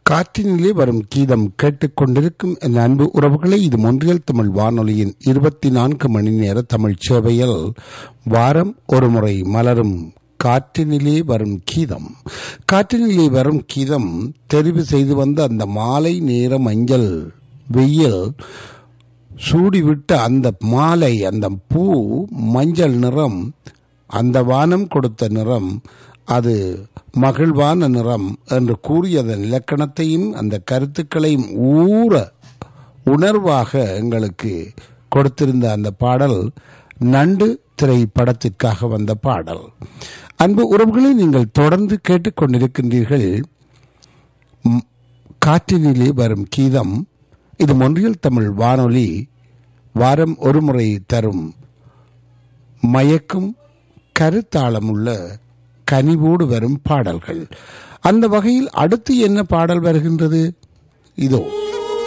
காற்றினிலே வரும் கீதம் கேட்டுக்கொண்டிருக்கும் என் அன்பு உறவுகளை இது மொன்றியல் தமிழ் வானொலியின் இருபத்தி நான்கு மணி நேர தமிழ் சேவையில் வாரம் ஒரு முறை மலரும் காற்றினிலே வரும் கீதம் காற்றினிலே வரும் கீதம் தெரிவு செய்து வந்த அந்த மாலை நேர மஞ்சள் வெயில் சூடிவிட்ட அந்த மாலை அந்த பூ மஞ்சள் நிறம் அந்த வானம் கொடுத்த நிறம் அது மகிழ்வான நிறம் என்று கூறியதன் இலக்கணத்தையும் அந்த கருத்துக்களையும் ஊற உணர்வாக எங்களுக்கு கொடுத்திருந்த அந்த பாடல் நண்டு திரைப்படத்திற்காக வந்த பாடல் அன்பு உறவுகளை நீங்கள் தொடர்ந்து கேட்டுக்கொண்டிருக்கின்றீர்கள் ம், காற்றினிலே வரும் கீதம் இது மொன்றியல் தமிழ் வானொலி வாரம் ஒரு முறை தரும் மயக்கும் கருத்தாளமுள்ள கனிவோடு வரும் பாடல்கள் அந்த வகையில் அடுத்து என்ன பாடல் வருகின்றது இதோ